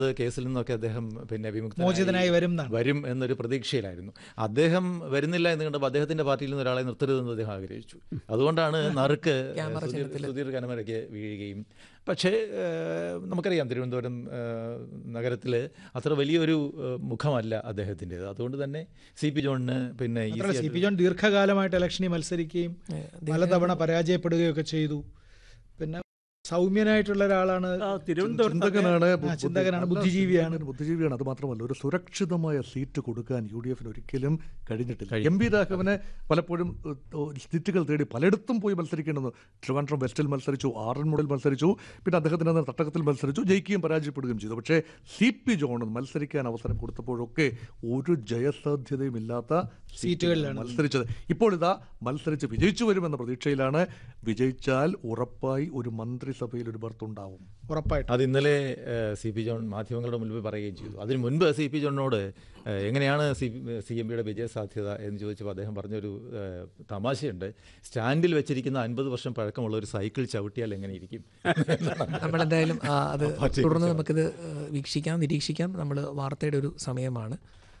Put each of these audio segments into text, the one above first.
കേസിൽ നിന്നൊക്കെ അദ്ദേഹം പിന്നെ വിമുക്തനായി മോചിതനായി വരും എന്നാണ് വരും എന്നൊരു പ്രതീക്ഷയിലായിരുന്നു അദ്ദേഹം വരുന്നില്ല എന്ന് കണ്ടപ്പോൾ അദ്ദേഹത്തിന്റെ പാർട്ടിയിൽ നിന്ന് ഒരാളെ നിർത്തരുതെന്ന് അദ്ദേഹം ആഗ്രഹിച്ചു അതുകൊണ്ടാണ് നറുക്ക് സുധീർ സുധീർ കനമരയ്ക്ക് വീഴുകയും പക്ഷേ ഏഹ്, നമുക്കറിയാം തിരുവനന്തപുരം നഗരത്തിൽ അത്ര വലിയൊരു ഏഹ്, മുഖമല്ല അദ്ദേഹത്തിൻ്റെത് അതുകൊണ്ട് തന്നെ സി പി ജോണിന് പിന്നെ ഈ മാത്രമല്ല സി പി ജോൺ ദീർഘകാലമായിട്ട് ഇലക്ഷനിൽ മത്സരിക്കുകയും പലതവണ പരാജയപ്പെടുകയൊക്കെ ചെയ്തു പിന്നെ സൗമ്യനായിട്ടുള്ള ഒരാളാണ് ചിന്തകനാണ് ആ, ചിന്തകനാണ് ബുദ്ധിജീവിയാണ് ബുദ്ധിജീവിയാണ് അത് മാത്രമല്ല ഒരു സുരക്ഷിതമായ സീറ്റ് കൊടുക്കാൻ യു ഡി എഫിന് ഒരിക്കലും കഴിഞ്ഞിട്ടില്ല എം പി രാഘവന് പലപ്പോഴും ഏഹ്, ഏഹ്, സീറ്റുകൾ തേടി പലയിടത്തും പോയി മത്സരിക്കേണ്ടത് ട്രിവാൻഡ്രം വെസ്റ്റിൽ മത്സരിച്ചു ആറന്മുളയിൽ മത്സരിച്ചു പിന്നെ അദ്ദേഹത്തിന് അന്ന് തട്ടകത്തിൽ മത്സരിച്ചു ജയിക്കുകയും പരാജയപ്പെടുകയും ചെയ്തു പക്ഷേ സി പി ജോൺ മത്സരിക്കാൻ അവസരം കൊടുത്തപ്പോഴൊക്കെ ഒരു ജയസാധ്യതയും ഇല്ലാത്ത സീറ്റുകളിലാണ് മത്സരിച്ചത് ഇപ്പോൾ ഇതാ മത്സരിച്ച് വിജയിച്ചു വരുമെന്ന പ്രതീക്ഷയിലാണ് വിജയിച്ചാൽ ഉറപ്പായി ഒരു മന്ത്രിസഭയിൽ ഒരു ബർത്ത് ഉണ്ടാവും ഉറപ്പായിട്ടും അത് ഇന്നലെ സി പി ജോൺ മാധ്യമങ്ങളുടെ മുൻപിൽ പറയുകയും ചെയ്തു അതിന് മുൻപ് സി പി ജോണിനോട് ഏഹ്, എങ്ങനെയാണ് സി സി എം പിയുടെ വിജയ സാധ്യത എന്ന് ചോദിച്ചപ്പോൾ അദ്ദേഹം പറഞ്ഞൊരു ഏഹ്, തമാശയുണ്ട് സ്റ്റാൻഡിൽ വെച്ചിരിക്കുന്ന അൻപത് വർഷം പഴക്കമുള്ള ഒരു സൈക്കിൾ ചവിട്ടിയാൽ എങ്ങനെ ഇരിക്കും നമ്മളെന്തായാലും ആ, അത് പാർട്ടിയെ തുടർന്ന് നമുക്കിത് ഏഹ്, വീക്ഷിക്കാം നിരീക്ഷിക്കാം നമ്മൾ വാർത്തയുടെ ഒരു സമയമാണ്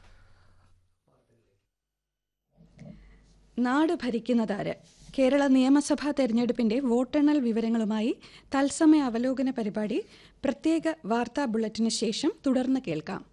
നാട് ഭരിക്കുന്നതാര് കേരള നിയമസഭാ തെരഞ്ഞെടുപ്പിന്റെ വോട്ടെണ്ണൽ വിവരങ്ങളുമായി തത്സമയ അവലോകന പരിപാടി പ്രത്യേക വാർത്താ ബുള്ളറ്റിന് ശേഷം തുടർന്ന് കേൾക്കാം